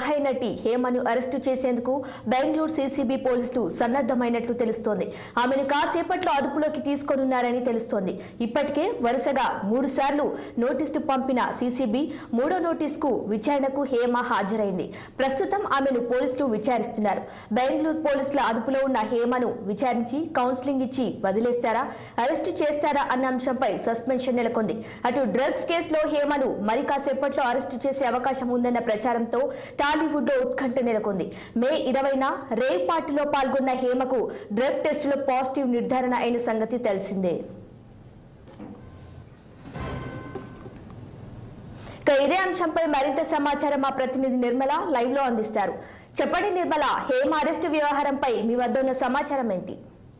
సహాయ నటి హేమను అరెస్టు చేసేందుకు బెంగళూరు సీసీబీ పోలీసులు సన్నద్దమైనట్లు తెలుస్తోంది ఆమెను కాసేపట్లో అదుపులోకి తీసుకోనున్నారని తెలుస్తోంది ఇప్పటికే వరుసగా మూడు సార్లు నోటీసు పంపిన సీసీబీ మూడో నోటీసుకు విచారణకు హేమ హాజరైంది ప్రస్తుతం ఆమెను పోలీసులు విచారిస్తున్నారు బెంగళూరు పోలీసుల అదుపులో ఉన్న హేమను విచారించి కౌన్సిలింగ్ ఇచ్చి వదిలేస్తారా అరెస్టు చేస్తారా అన్న అంశంపై సస్పెన్షన్ నెలకొంది అటు డ్రగ్స్ కేసులో హేమను మరి కాసేపట్లో అరెస్టు చేసే అవకాశం ఉందన్న ప్రచారంతో టాలీవుడ్ లో ఉత్కంఠ నెలకొంది మే ఇరవైన రేవ్ పార్టీలో పాల్గొన్న హేమకు డ్రగ్ టెస్టులో పాజిటివ్ నిర్ధారణ అయిన సంగతి తెలిసిందే ఇక ఇదే అంశంపై మరింత సమాచారం మా ప్రతినిధి నిర్మల లైవ్ లో అందిస్తారు చెప్పండి నిర్మల హేమ అరెస్టు వ్యవహారంపై మీ వద్ద ఉన్న సమాచారం ఏంటి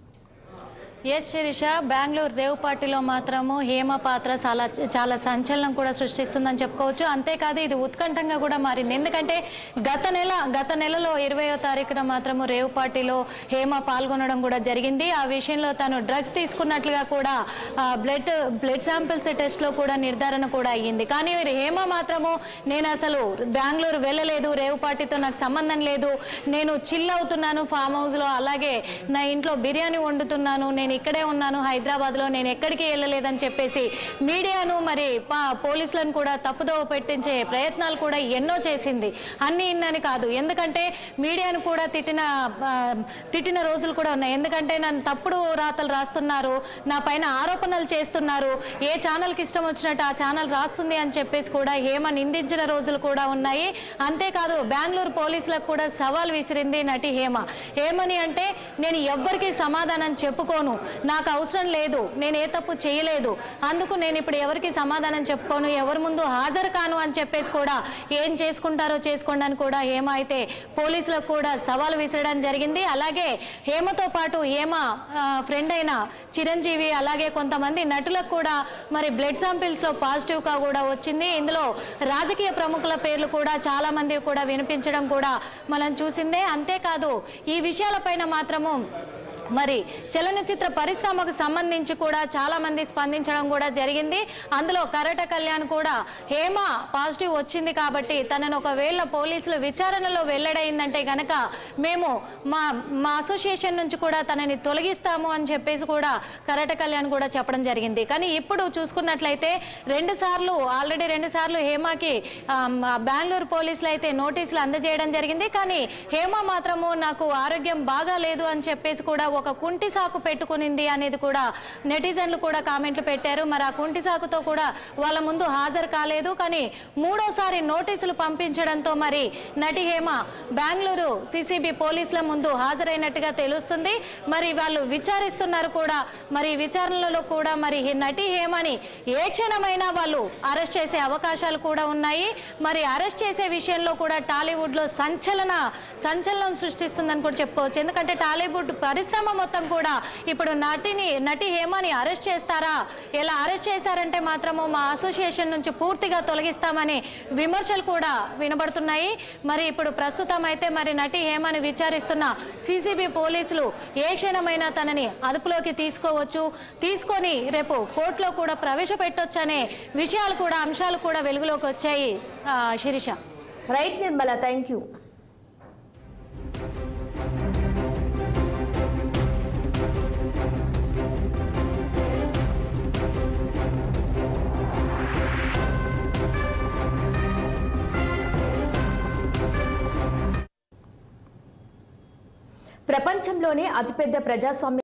ఎస్ శిరీష బెంగళూరు రేవ్ పార్టీలో మాత్రము హేమ పాత్ర చాలా చాలా సంచలనం కూడా సృష్టిస్తుందని చెప్పుకోవచ్చు అంతేకాదు ఇది ఉత్కంఠంగా కూడా మారింది ఎందుకంటే గత నెల గత నెలలో ఇరవయో తారీఖున మాత్రము రేవ్ పార్టీలో హేమ పాల్గొనడం కూడా జరిగింది ఆ విషయంలో తను డ్రగ్స్ తీసుకున్నట్లుగా కూడా బ్లడ్ బ్లడ్ శాంపిల్స్ టెస్ట్లో కూడా నిర్ధారణ కూడా అయ్యింది కానీ హేమ మాత్రము నేను అసలు బెంగళూరు వెళ్ళలేదు రేవ్ పార్టీతో నాకు సంబంధం లేదు నేను చిల్ అవుతున్నాను ఫామ్ హౌస్లో అలాగే నా ఇంట్లో బిర్యానీ వండుతున్నాను నేను ఇక్కడే ఉన్నాను హైదరాబాద్లో నేను ఎక్కడికి వెళ్ళలేదని చెప్పేసి మీడియాను మరి పా- పోలీసులను కూడా తప్పుదోవ పెట్టించే ప్రయత్నాలు కూడా ఎన్నో చేసింది అన్ని ఇన్నని కాదు ఎందుకంటే మీడియాను కూడా తిట్టిన ఆ, తిట్టిన రోజులు కూడా ఉన్నాయి ఎందుకంటే నన్ను తప్పుడు రాతలు రాస్తున్నారు నా పైన ఆరోపణలు చేస్తున్నారు ఏ ఛానల్కి ఇష్టం వచ్చినట్టు ఆ ఛానల్ రాస్తుంది అని చెప్పేసి కూడా హేమ నిందించిన రోజులు కూడా ఉన్నాయి అంతేకాదు బెంగళూరు పోలీసులకు కూడా సవాల్ విసిరింది నటి హేమ హేమని అంటే నేను ఎవ్వరికీ సమాధానం చెప్పుకోను నాకు అవసరం లేదు నేను ఏ తప్పు చేయలేదు అందుకు నేను ఇప్పుడు ఎవరికి సమాధానం చెప్పుకోను ఎవరి ముందు హాజరు కాను అని చెప్పేసి కూడా ఏం చేసుకుంటారో చేసుకోండి అని కూడా హేమ అయితే పోలీసులకు కూడా సవాల్ విసరడం జరిగింది అలాగే హేమతో పాటు హేమ ఫ్రెండ్ అయిన చిరంజీవి అలాగే కొంతమంది నటులకు కూడా మరి బ్లడ్ శాంపిల్స్ లో పాజిటివ్ గా కూడా వచ్చింది ఇందులో రాజకీయ ప్రముఖుల పేర్లు కూడా చాలా మంది కూడా వినిపించడం కూడా మనం చూసిందే అంతేకాదు ఈ విషయాలపైన మాత్రము మరి చలనచిత్ర పరిశ్రమకు సంబంధించి కూడా చాలా మంది స్పందించడం కూడా జరిగింది అందులో కరట కళ్యాణ్ కూడా హేమ పాజిటివ్ వచ్చింది కాబట్టి తనను ఒకవేళ పోలీసులు విచారణలో వెల్లడైందంటే గనక మేము మా మా అసోసియేషన్ నుంచి కూడా తనని తొలగిస్తాము అని చెప్పేసి కూడా కరట కళ్యాణ్ కూడా చెప్పడం జరిగింది కానీ ఇప్పుడు చూసుకున్నట్లయితే రెండు సార్లు ఆల్రెడీ రెండు సార్లు హేమకి ఆ, మా బెంగళూరు పోలీసులు అయితే నోటీసులు అందజేయడం జరిగింది కానీ హేమ మాత్రము నాకు ఆరోగ్యం బాగా లేదు అని చెప్పేసి కూడా ఒక కుంటి సాకు పెట్టుకునింది అనేది కూడా నెటిజన్లు కూడా కామెంట్లు పెట్టారు మరి ఆ కుంటి సాకుతో కూడా వాళ్ళ ముందు హాజరు కాలేదు కానీ మూడోసారి నోటీసులు పంపించడంతో మరి నటి హేమ బెంగళూరు సిసిబి పోలీసుల ముందు హాజరైనట్టుగా తెలుస్తుంది మరి వాళ్ళు విచారిస్తున్నారు కూడా మరి ఈ విచారణలో కూడా మరి ఈ నటి హేమని ఏ క్షణమైనా వాళ్ళు అరెస్ట్ చేసే అవకాశాలు కూడా ఉన్నాయి మరి అరెస్ట్ చేసే విషయంలో కూడా టాలీవుడ్ లో సంచలన సంచలనం సృష్టిస్తుందని కూడా చెప్పుకోవచ్చు ఎందుకంటే టాలీవుడ్ పరిశ్రమ మొత్తం కూడా ఇప్పుడు నటిని నటి హేమని అరెస్ట్ చేస్తారా ఎలా అరెస్ట్ చేశారంటే మాత్రము మా అసోసియేషన్ నుంచి పూర్తిగా తొలగిస్తామని విమర్శలు కూడా వినబడుతున్నాయి మరి ఇప్పుడు ప్రస్తుతం అయితే మరి నటి హేమని విచారిస్తున్న సిసిబి పోలీసులు ఏ క్షణమైనా తనని అదుపులోకి తీసుకోవచ్చు తీసుకొని రేపు కోర్టులో కూడా ప్రవేశపెట్టొచ్చు అనే విషయాలు కూడా అంశాలు కూడా వెలుగులోకి వచ్చాయి ఆ, Sirisha right Nirmala thank you ప్రపంచంలోనే అతిపెద్ద ప్రజాస్వామ్య